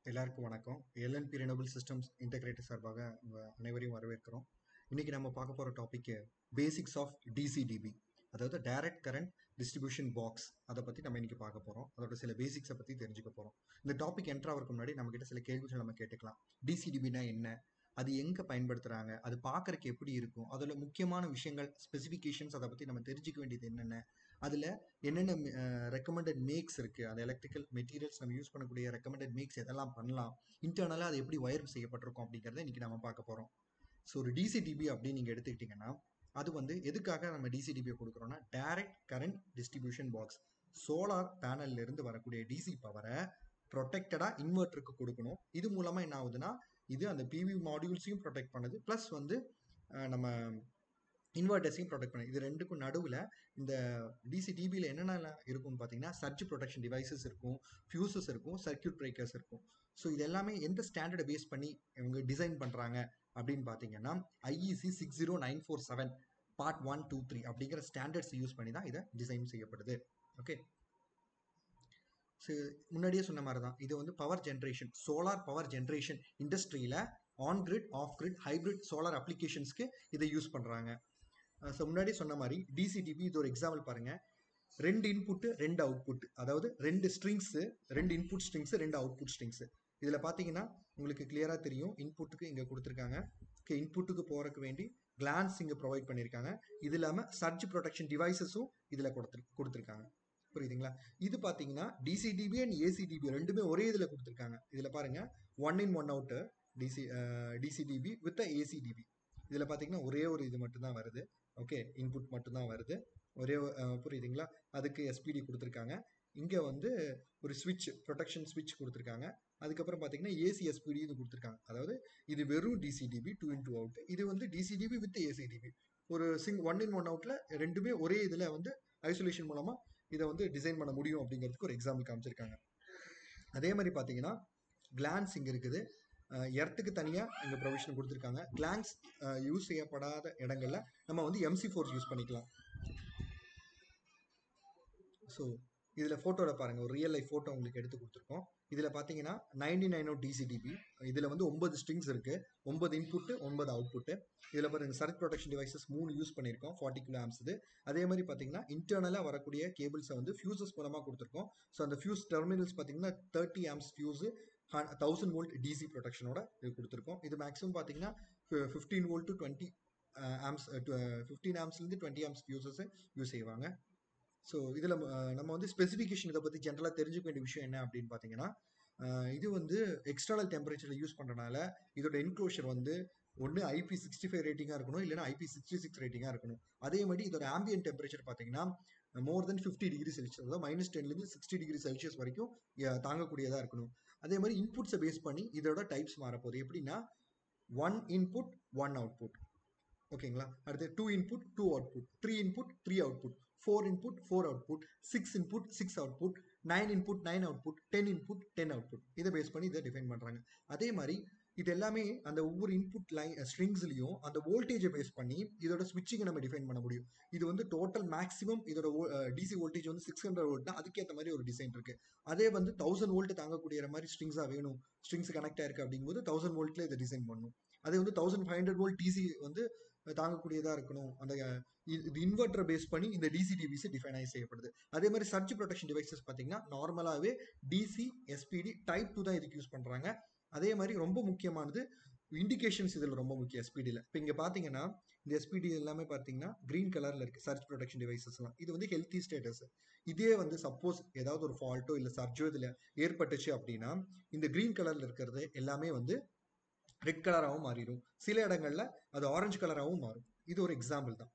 எல்லாருக்கும் வணக்கம் LNB ரெனபிள் systems integrator சார்பாக உங்கள் அனைவரையும் வரவேற்கிறோம் இன்னைக்கு நம்ம பார்க்க போகிற டாபிக் பேசிக்ஸ் ஆஃப் டிசிடிபி அதாவது டைரக்ட் கரண்ட் டிஸ்ட்ரிபியூஷன் பாக்ஸ் அதை பற்றி நம்ம இன்னைக்கு பார்க்க போகிறோம் அதோட சில பேசிக்ஸை பற்றி தெரிஞ்சுக்க போகிறோம் இந்த டாபிக் என்ட்ரு ஆகிறதுக்கு முன்னாடி நம்மக்கிட்ட சில கேள்விகள் நம்ம கேட்டுக்கலாம் டிசிடிபினா என்ன அது எங்கே பயன்படுத்துகிறாங்க அது பார்க்கறக்கு எப்படி இருக்கும் அதில் முக்கியமான விஷயங்கள் ஸ்பெசிஃபிகேஷன்ஸ் அதை பற்றி நம்ம தெரிஞ்சுக்க வேண்டியது என்னென்ன அதில் என்னென்ன ரெக்கமெண்டட் மேக்ஸ் இருக்குது அந்த எலக்ட்ரிக்கல் மெட்டீரியல்ஸ் நம்ம யூஸ் பண்ணக்கூடிய ரெக்கமெண்டட் மேக்ஸ் எதெல்லாம் பண்ணலாம் இன்டர்னலாக அது எப்படி ஒயர் செய்யப்பட்டிருக்கும் அப்படிங்கிறத இன்றைக்கி நம்ம பார்க்க போகிறோம் ஸோ ஒரு டிசிடிபி அப்படின்னு நீங்கள் எடுத்துக்கிட்டிங்கன்னா அது வந்து எதுக்காக நம்ம டிசிடிபியை கொடுக்குறோம்னா direct current distribution box solar பேனல்ல இருந்து வரக்கூடிய டிசி பவரை ப்ரொடெக்டடாக இன்வெர்ட்டருக்கு கொடுக்கணும் இது மூலமாக என்ன ஆகுதுன்னா இது அந்த பிவி மாடியூல்ஸையும் ப்ரொடெக்ட் பண்ணுது ப்ளஸ் வந்து அஹ், நம்ம இன்வெர்டர்ஸையும் ப்ரொடெக்ட் பண்ணுது இது ரெண்டுக்கும் நடுவில் இந்த டிசி டிபியில் என்னென்ன இருக்கும்னு பார்த்தீங்கன்னா சர்ச் ப்ரொடெக்ஷன் டிவைசஸ் இருக்கும் ஃபியூசஸ் இருக்கும் சர்க்யூட் பிரேக்கர்ஸ் இருக்கும் ஸோ இது எல்லாமே எந்த ஸ்டாண்டர்டை பேஸ் பண்ணி இவங்க டிசைன் பண்ணுறாங்க அப்படின்னு பார்த்தீங்கன்னா IEC six zero nine four seven part one two three அப்படிங்கிற ஸ்டாண்டர்ட்ஸ் யூஸ் பண்ணி தான் இதை டிசைன் செய்யப்படுது ஓகே ஸோ முன்னாடியே சொன்ன மாதிரி தான் இது வந்து power generation solar power generation இண்டஸ்ட்ரியில் on grid off grid hybrid solar அப்ளிகேஷன்ஸ்க்கு இதை யூஸ் பண்ணுறாங்க ஸோ முன்னாடி சொன்ன மாதிரி டிசிடிபி இது ஒரு எக்ஸாம்பிள் பாருங்க ரெண்டு இன்புட்டு ரெண்டு அவுட்புட் அதாவது ரெண்டு ஸ்ட்ரிங்ஸு ரெண்டு இன்புட் ஸ்ட்ரிங்ஸு ரெண்டு அவுட்புட் ஸ்ட்ரிங்ஸு இதில் பார்த்தீங்கன்னா உங்களுக்கு கிளியராக தெரியும் இன்புட்டுக்கு இங்கே கொடுத்துருக்காங்க ஓகே இன்புட்டுக்கு போகிறதுக்கு வேண்டி கிளான்ஸ் இங்கே ப்ரொவைட் பண்ணியிருக்காங்க இது இல்லாமல் சர்ஜ் ப்ரொடெக்ஷன் டிவைசஸும் இதில் கொடுத்துரு கொடுத்துருக்காங்க புரியுதுங்களா இது பார்த்தீங்கன்னா டிசிடிபி அண்ட் ஏசிடிபி ரெண்டுமே ஒரே இதில் கொடுத்துருக்காங்க இதில் பாருங்க one in one out DC DCDB with ACDB இதில் பார்த்தீங்கன்னா ஒரே ஒரு இது மட்டும்தான் வருது ஓகே இன்புட் மட்டும்தான் வருது ஒரே அஹ், புரியுதுங்களா அதுக்கு எஸ்பிடி கொடுத்துருக்காங்க இங்கே வந்து ஒரு ஸ்விட்ச் ப்ரொடெக்ஷன் ஸ்விட்ச் கொடுத்துருக்காங்க அதுக்கப்புறம் பார்த்தீங்கன்னா ஏசி எஸ்பிடி இது கொடுத்துருக்காங்க அதாவது இது வெறும் DCDB two in two out இது வந்து டிசிடிபி வித் ஏசிடிபி ஒரு சிங் ஒன் இன் ஒன் அவுட்டில் ரெண்டுமே ஒரே இதில் வந்து ஐசோலேஷன் மூலமாக இதை வந்து டிசைன் பண்ண முடியும் அப்படிங்கிறதுக்கு ஒரு எக்ஸாம்பிள் காமிச்சிருக்காங்க அதே மாதிரி பார்த்தீங்கன்னா கிளான்ஸ் இங்கே இருக்குது எர்த்துக்கு தனியாக இங்கே ப்ரொவிஷன் கொடுத்துருக்காங்க கிளான்ஸ் யூஸ் செய்யப்படாத இடங்கள்ல நம்ம வந்து எம்சி ஃபோர்ஸ் யூஸ் பண்ணிக்கலாம் ஸோ இதில் ஃபோட்டோவில் பாருங்கள் ஒரு ரியல் லைஃப் ஃபோட்டோ உங்களுக்கு எடுத்து கொடுத்துருக்கோம் இதில் பார்த்தீங்கன்னா நைன்டி நைன் ஓ டிசிடிபி இதில் வந்து ஒன்பது ஸ்ட்ரிங்ஸ் இருக்குது ஒன்பது இன்புட்டு ஒன்பது அவுட்புட்டு இதில் பாருங்க சர்ச் ப்ரொடெக்ஷன் டிவைசஸ் மூணு யூஸ் பண்ணியிருக்கோம் ஃபார்ட்டி கிலோ ஆம்ஸ் இது அதே மாதிரி பார்த்தீங்கன்னா இன்டர்னலாக வரக்கூடிய கேபிள்ஸை வந்து ஃபியூசஸ் மூலமாக கொடுத்துருக்கோம் ஸோ அந்த ஃபியூஸ் டெர்மினல்ஸ் பார்த்தீங்கன்னா thirty amps fuse thousand volt DC ப்ரொடெக்ஷனோட இது கொடுத்துருக்கோம் இது மேக்ஸிமம் பார்த்தீங்கன்னா fifteen volt to twenty amps fifteen ஆம்ஸ்லேருந்து டுவெண்ட்டி ஆம்ஸ் ஃபியூசஸை யூஸ் செய்வாங்க ஸோ இதில் நம்ம வந்து ஸ்பெசிஃபிகேஷன் இதை பற்றி ஜென்ரலாக தெரிஞ்சுக்க வேண்டிய விஷயம் என்ன அப்படின்னு பார்த்தீங்கன்னா அஹ், இது வந்து எக்ஸ்டர்னல் டெம்பரேச்சரில் யூஸ் பண்ணுறனால இதோட என்க்ளோஷர் வந்து ஒன்று ஐபி சிக்ஸ்டி ஃபைவ் ரேட்டிங்காக இருக்கணும் இல்லைன்னா ஐபி சிக்ஸ்டி சிக்ஸ் ரேட்டிங்காக இருக்கணும் அதே மாதிரி இதோட ஆம்பியன் டெம்பரேச்சர் பார்த்தீங்கன்னா more than fifty degree Celsius அதாவது மைனஸ் டென்லேருந்து சிக்ஸ்டி டிகிரி செல்சியஸ் வரைக்கும் அஹ், தாங்கக்கூடியதாக இருக்கணும் அதே மாதிரி இன்புட்ஸை பேஸ் பண்ணி இதோட டைப்ஸ் மாறப்போகுது எப்படின்னா ஒன் இன்புட் ஒன் அவுட்புட் ஓகேங்களா அடுத்து two input two output three input three output four input four output six input six output nine input nine output ten input ten output இதை பேஸ் பண்ணி இதை define பண்ணுறாங்க அதே மாதிரி இது எல்லாமே அந்த ஒவ்வொரு இன்புட் லைன் ஸ்ட்ரிங்ஸ்லையும் அந்த வோல்டேஜை பேஸ் பண்ணி இதோட ஸ்விட்சிங்கை நம்ம டிஃபைன் பண்ண முடியும் இது வந்து டோட்டல் மேக்ஸிமம் இதோட டிசி வோல்டேஜ் வந்து சிக்ஸ் ஹண்ட்ரட் வோல்ட்னா அதுக்கேற்ற மாதிரி ஒரு டிசைன் இருக்கு அதே வந்து தௌசண்ட் வோல்ட் தாங்கக்கூடிய மாதிரி ஸ்ட்ரிங்ஸாக வேணும் ஸ்ட்ரிங்ஸ் கனெக்ட் ஆயிருக்கு அப்படிங்கும்போது தௌசண்ட் வோல்ட்ல இதை டிசைன் பண்ணணும் அதே வந்து thousand five hundred volt DC வந்து தாங்கக்கூடியதாக இருக்கணும் அந்த அஹ், இது இது இன்வெர்டர் பேஸ் பண்ணி இந்த டிசி டிவிசி டிஃபைன் ஆகி செய்யப்படுது அதே மாதிரி சர்ச் ப்ரொடெக்ஷன் டிவைசஸ் பார்த்தீங்கன்னா நார்மலாகவே டிசி எஸ்பிடி டைப் டூ தான் இதுக்கு யூஸ் பண்ணுறாங்க அதே மாதிரி ரொம்ப முக்கியமானது இண்டிகேஷன்ஸ் இதில் ரொம்ப முக்கியம் எஸ்பிடியில் இப்போ இங்கே பார்த்தீங்கன்னா இந்த எஸ்பிடி எல்லாமே பார்த்தீங்கன்னா க்ரீன் கலரில் இருக்குது சர்ச் ப்ரொடெக்ஷன் டிவைசஸ்லாம் இது வந்து ஹெல்த்தி ஸ்டேட்டஸ் இதே வந்து சப்போஸ் ஏதாவது ஒரு ஃபால்ட்டோ இல்லை சர்ஜோ இதில் ஏற்பட்டுச்சு அப்படின்னா இந்த க்ரீன் கலரில் இருக்கிறது எல்லாமே வந்து ரெட் கலராகவும் மாறிடும் சில இடங்கள்ல அது ஆரஞ்சு கலராகவும் மாறும் இது ஒரு எக்ஸாம்பிள் தான்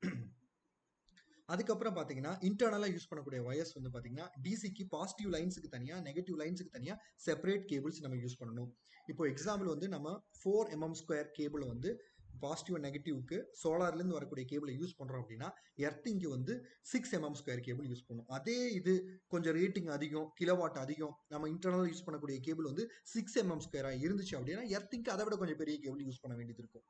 அதுக்கப்புறம் பார்த்தீங்கன்னா இன்டர்னலாக யூஸ் பண்ணக்கூடிய ஒயர்ஸ் வந்து பார்த்தீங்கன்னா டிசிக்கு பாசிட்டிவ் லைன்ஸுக்கு தனியாக நெகட்டிவ் லைன்ஸுக்கு தனியாக செப்பரேட் கேபிள்ஸ் நம்ம யூஸ் பண்ணணும் இப்போ எக்ஸாம்பிள் வந்து நம்ம ஃபோர் எம்எம் ஸ்கொயர் கேபிள் வந்து பாசிட்டிவ் நெகட்டிவ்க்கு சோலார்லேருந்து வரக்கூடிய கேபிளை யூஸ் பண்ணுறோம் அப்படின்னா எர்த்திங்க்கு வந்து six mm square cable use பண்ணும் அதே இது கொஞ்சம் ரேட்டிங் அதிகம் கிலோவாட் அதிகம் நம்ம இன்டர்னல் யூஸ் பண்ணக்கூடிய கேபிள் வந்து சிக்ஸ் எம்எம் ஸ்கொயராக இருந்துச்சு அப்படின்னா எர்த்திங்க்கு அதை விட கொஞ்சம் பெரிய கேபிள் யூஸ் பண்ண வேண்டியது இருக்கும்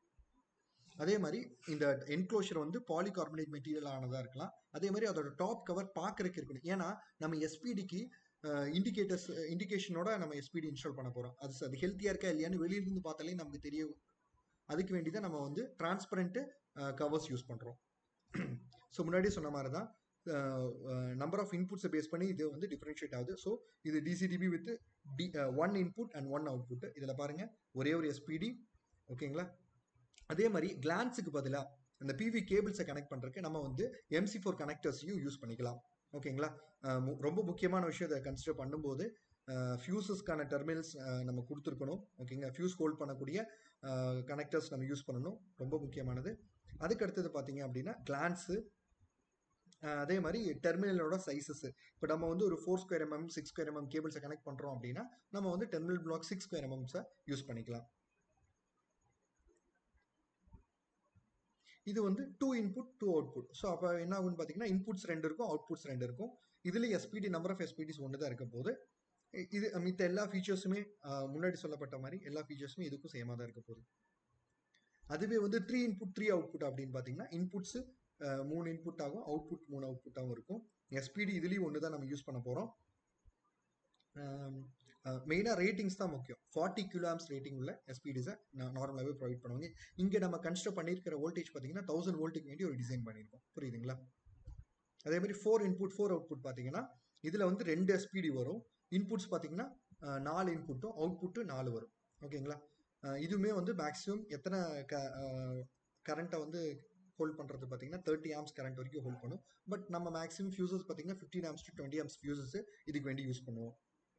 அதே மாதிரி இந்த என்க்ளோஷர் வந்து பாலிகார்பனேட் மெட்டீரியல் ஆனதாக இருக்கலாம் அதே மாதிரி அதோட டாப் கவர் பார்க்கறதுக்கு இருக்கணும் ஏன்னா நம்ம எஸ்பிடிக்கு இண்டிகேட்டர்ஸ் இண்டிகேஷனோட நம்ம எஸ்பிடி இன்ஸ்டால் பண்ண போகிறோம் அது அது ஹெல்த்தியாக இருக்கா இல்லையான்னு வெளியிலிருந்து பார்த்தாலே நமக்கு தெரியும் அதுக்கு வேண்டி தான் நம்ம வந்து டிரான்ஸ்பரண்ட்டு கவர்ஸ் யூஸ் பண்ணுறோம் ஸோ முன்னாடி சொன்ன மாதிரி தான் நம்பர் ஆஃப் இன்புட்ஸை பேஸ் பண்ணி இது வந்து டிஃப்ரென்ஷியேட் ஆகுது ஸோ இது DCDB with the one input and one output இதில் பாருங்கள் ஒரே ஒரு எஸ்பிடி ஓகேங்களா அதே மாதிரி கிளான்ஸுக்கு பதிலாக இந்த பிவி கேபிள்ஸை கனெக்ட் பண்ணுறதுக்கு நம்ம வந்து எம்சி ஃபோர் கனெக்டர்ஸையும் யூஸ் பண்ணிக்கலாம் ஓகேங்களா ரொம்ப முக்கியமான விஷயம் இதை கன்சிடர் பண்ணும்போது ஃபியூசஸ்க்கான டெர்மினல்ஸ் நம்ம கொடுத்துருக்கணும் ஓகேங்களா ஃபியூஸ் ஹோல்ட் பண்ணக்கூடிய கனெக்டர்ஸ் நம்ம யூஸ் பண்ணணும் ரொம்ப முக்கியமானது அதுக்கு அடுத்தது பார்த்தீங்க அப்படின்னா கிளான்ஸு அதே மாதிரி டெர்மினலோட சைஸஸ் இப்போ நம்ம வந்து ஒரு four square mm six square mm கேபிள்ஸை கனெக்ட் பண்ணுறோம் அப்படின்னா நம்ம வந்து டெர்மினல் பிளாக் சிக்ஸ் ஸ்கொயர் எம்எம்ஸை யூஸ் பண்ணிக்கலாம் இது வந்து two input two output so அப்போ என்ன ஆகும்னு பார்த்தீங்கன்னா இன்புட்ஸ் ரெண்டு இருக்கும் அவுட்புட்ஸ் ரெண்டு இருக்கும் இதில் எஸ்பிடி நம்பர் ஆஃப் எஸ்பிடிஸ் ஒன்று தான் இருக்க போது இது மித்த எல்லா ஃபீச்சர்ஸுமே முன்னாடி சொல்லப்பட்ட மாதிரி எல்லா ஃபீச்சர்ஸுமே இதுக்கும் சேமாக தான் இருக்க போகுது அதுவே வந்து த்ரீ இன்புட் த்ரீ அவுட்புட் அப்படின்னு பார்த்தீங்கன்னா இன்புட்ஸு மூணு இன்புட் ஆகும் அவுட்புட் மூணு அவுட்புட்டாகவும் இருக்கும் எஸ்பிடி இதுலேயும் ஒன்று தான் நம்ம யூஸ் பண்ண போகிறோம் மெயினாக ரேட்டிங்ஸ் தான் முக்கியம் ஃபார்ட்டி கிலோஆம்ஸ் ரேட்டிங் உள்ள எஸ்பிடிஸை நான் நார்மலாகவே ப்ரொவைட் பண்ணுவாங்க இங்கே நம்ம கன்ஸ்ட்ரக்ட் பண்ணியிருக்கிற வோல்டேஜ் பார்த்தீங்கன்னா தௌசண்ட் வோல்ட்டுக்கு வேண்டி ஒரு டிசைன் பண்ணியிருக்கோம் புரியுதுங்களா அதே மாதிரி ஃபோர் இன்புட் ஃபோர் அவுட்புட் பார்த்தீங்கன்னா இதில் வந்து ரெண்டு எஸ்பிடி வரும் இன்புட்ஸ் பார்த்தீங்கன்னா நாலு இன்புட்டும் அவுட்புட்டு நாலு வரும் ஓகேங்களா இதுவுமே வந்து மேக்ஸிமம் எத்தனை க கரண்ட்டை வந்து ஹோல்ட் பண்ணுறது பார்த்தீங்கன்னா தேர்ட்டி ஆம்ஸ் கரண்ட் வரைக்கும் ஹோல்ட் பண்ணும் பட் நம்ம மேக்ஸிமம் ஃபியூசஸ் பார்த்தீங்கன்னா fifteen amps to twenty amps fuses இதுக்கு வேண்டி யூஸ் பண்ணுவோம்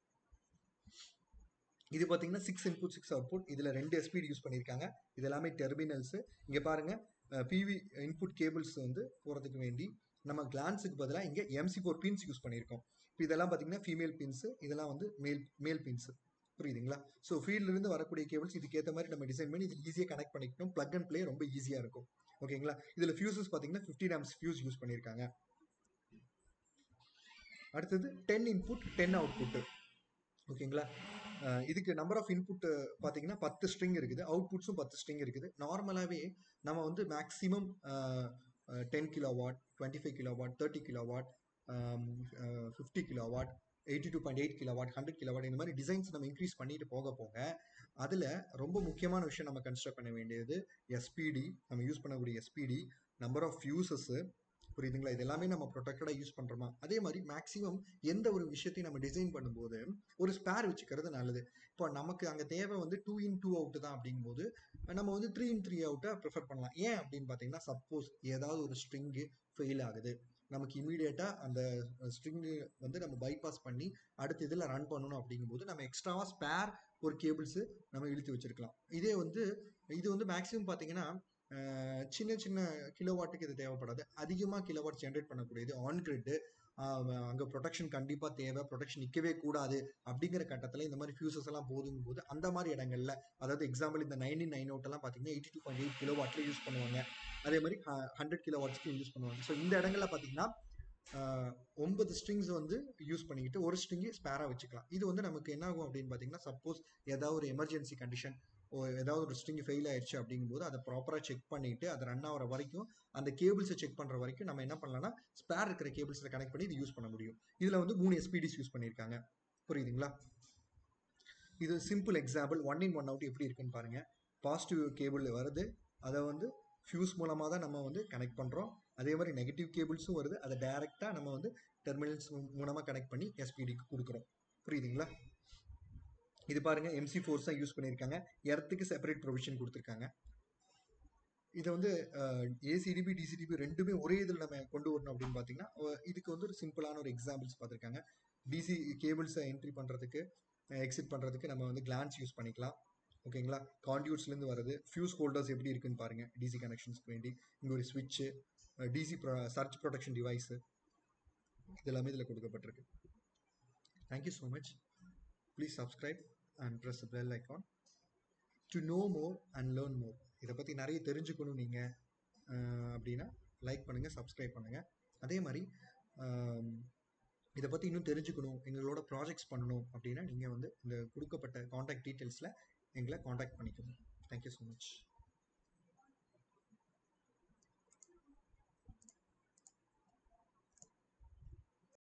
இது பார்த்தீங்கன்னா சிக்ஸ் இன்புட் சிக்ஸ் அவுட்புட் இதில் ரெண்டு எஸ்பிடி யூஸ் பண்ணியிருக்காங்க இது எல்லாமே டெர்மினல்ஸு இங்கே பாருங்கள் பிவி இன்புட் கேபிள்ஸ் வந்து போகிறதுக்கு வேண்டி நம்ம கிளான்ஸுக்கு பதிலாக இங்கே எம்சி ஃபோர் பின்ஸ் யூஸ் பண்ணியிருக்கோம் இப்போ இதெல்லாம் பார்த்தீங்கன்னா ஃபீமேல் பின்ஸு இதெல்லாம் வந்து மேல் மேல் பின்ஸு புரியுதுங்களா ஸோ ஃபீல்ட்லேருந்து வரக்கூடிய கேபிள்ஸ் இதுக்கேற்ற மாதிரி நம்ம டிசைன் பண்ணி இது ஈஸியாக கனெக்ட் பண்ணிக்கணும் ப்ளக் அண்ட் ப்ளே ரொம்ப ஈஸியாக இருக்கும் ஓகேங்களா இதில் ஃபியூசஸ் பார்த்தீங்கன்னா ஃபிஃப்டின் ஆம்ஸ் ஃபியூஸ் யூஸ் பண்ணியிருக்காங்க அடுத்தது டென் இன்புட் டென் அவுட்புட்டு ஓகேங்களா இதுக்கு நம்பர் ஆஃப் இன்புட் பார்த்தீங்கன்னா பத்து ஸ்ட்ரிங் இருக்குது அவுட்புட்ஸும் பத்து ஸ்ட்ரிங் இருக்குது நார்மலாகவே நம்ம வந்து maximum ten kilo watt twenty five kilo watt thirty kilo watt fifty kilo watt eighty two point eight kilo watt hundred kilo watt இந்த மாதிரி டிசைன்ஸ் நம்ம இன்க்ரீஸ் பண்ணிட்டு போக போக அதில் ரொம்ப முக்கியமான விஷயம் நம்ம கன்ஸ்ட்ரக்ட் பண்ண வேண்டியது எஸ்பிடி நம்ம யூஸ் பண்ணக்கூடிய எஸ்பிடி நம்பர் ஆஃப் ஃபியூசஸ்ஸு புரியுதுங்களா இது எல்லாமே நம்ம ப்ரொடெக்டடாக யூஸ் பண்ணுறோமா அதே மாதிரி மேக்ஸிமம் எந்த ஒரு விஷயத்தையும் நம்ம டிசைன் பண்ணும்போது ஒரு ஸ்பேர் வச்சுக்கிறது நல்லது இப்போ நமக்கு அங்கே தேவை வந்து டூ இன் டூ அவுட் தான் அப்படிங்கும்போது நம்ம வந்து த்ரீ இன் த்ரீ அவுட்டை ப்ரிஃபர் பண்ணலாம் ஏன் அப்படின்னு பார்த்தீங்கன்னா சப்போஸ் ஏதாவது ஒரு ஸ்ட்ரிங்கு ஃபெயில் ஆகுது நமக்கு இமீடியட்டாக அந்த ஸ்ட்ரிங்கு வந்து நம்ம பைபாஸ் பண்ணி அடுத்த இதில் ரன் பண்ணணும் அப்படிங்கும்போது நம்ம எக்ஸ்ட்ராவாக ஸ்பேர் ஒரு கேபிள்ஸு நம்ம இழுத்து வச்சிருக்கலாம் இதே வந்து இது வந்து மேக்ஸிமம் பார்த்தீங்கன்னா சின்ன சின்ன கிலோவாட்டுக்கு இது தேவைப்படாது அதிகமாக கிலோவாட் ஜென்ரேட் பண்ணக்கூடியது ஆன் கிரிட்டு அங்கே ப்ரொடெக்ஷன் கண்டிப்பாக தேவை ப்ரொடெக்ஷன் நிற்கவே கூடாது அப்படிங்கிற கட்டத்தில் இந்த மாதிரி ஃபியூசஸ் எல்லாம் போதுங்கும் போது அந்த மாதிரி இடங்கள்ல அதாவது எக்ஸாம்பிள் இந்த நைன்டீன் நைன் அவுட் எல்லாம் பார்த்தீங்கன்னா eighty two point eight kilo வாட்ல யூஸ் பண்ணுவாங்க அதே மாதிரி ஹண்ட்ரட் கிலோ வாட்ஸ்க்கு யூஸ் பண்ணுவாங்க ஸோ இந்த இடங்கள்ல பார்த்தீங்கன்னா ஒன்பது ஸ்ட்ரிங்ஸ் வந்து யூஸ் பண்ணிக்கிட்டு ஒரு ஸ்ட்ரிங்கு ஸ்பேராக வச்சுக்கலாம் இது வந்து நமக்கு என்ன ஆகும் அப்படின்னு பார்த்தீங்கன்னா சப்போஸ் ஏதாவது ஒரு எமர்ஜென்சி கண்டிஷன் ஏதாவது ஒரு ஸ்ட்ரிங் ஃபெயில் ஆயிடுச்சு அப்படிங்கும்போது அதை ப்ராப்பராக செக் பண்ணிட்டு அதை ரன் ஆகிற வரைக்கும் அந்த கேபிள்ஸை செக் பண்ணுற வரைக்கும் நம்ம என்ன பண்ணலாம்னா ஸ்பேர் இருக்கிற கேபிள்ஸை கனெக்ட் பண்ணி இது யூஸ் பண்ண முடியும் இதில் வந்து மூணு எஸ்பிடிஸ் யூஸ் பண்ணியிருக்காங்க புரியுதுங்களா இது simple example one in one out எப்படி இருக்குன்னு பாருங்க பாசிட்டிவ் கேபிள் வருது அதை வந்து ஃபியூஸ் மூலமாக தான் நம்ம வந்து கனெக்ட் பண்ணுறோம் அதே மாதிரி நெகட்டிவ் கேபிள்ஸும் வருது அதை டைரெக்டாக நம்ம வந்து டெர்மினல்ஸ் மூலமாக கனெக்ட் பண்ணி எஸ்பிடிக்கு கொடுக்குறோம் புரியுதுங்களா இது பாருங்க எம்சி ஃபோர்ஸ் தான் யூஸ் பண்ணியிருக்காங்க எர்த்துக்கு செப்பரேட் ப்ரொவிஷன் கொடுத்துருக்காங்க இதை வந்து ஏசிடிபி டிசிடிபி ரெண்டுமே ஒரே இதில் நம்ம கொண்டு வரணும் அப்படின்னு பார்த்தீங்கன்னா இதுக்கு வந்து ஒரு சிம்பிளான ஒரு எக்ஸாம்பிள்ஸ் பார்த்துருக்காங்க டிசி கேபிள்ஸை என்ட்ரி பண்ணுறதுக்கு எக்ஸிட் பண்ணுறதுக்கு நம்ம வந்து கிளான்ஸ் யூஸ் பண்ணிக்கலாம் ஓகேங்களா கான்டியூட்ஸ்லேருந்து வருது ஃபியூஸ் ஹோல்டர்ஸ் எப்படி இருக்குன்னு பாருங்கள் டிசி கனெக்ஷன்ஸ்க்கு வேண்டி இங்கே ஒரு ஸ்விட்சு DC pro surge protection device இது எல்லாமே இதில் கொடுக்கப்பட்டிருக்கு thank you so much please subscribe and press bell icon to know more and learn more இதை பற்றி நிறைய தெரிஞ்சுக்கணும் நீங்கள் அப்படின்னா லைக் பண்ணுங்கள் சப்ஸ்கிரைப் பண்ணுங்கள் அதே மாதிரி இதை பற்றி இன்னும் தெரிஞ்சுக்கணும் எங்களோட ப்ராஜெக்ட்ஸ் பண்ணணும் அப்படின்னா நீங்கள் வந்து இந்த கொடுக்கப்பட்ட காண்டாக்ட் டீட்டெயில்ஸில் எங்களை காண்டாக்ட் பண்ணிக்கணும் தேங்க்யூ ஸோ மச்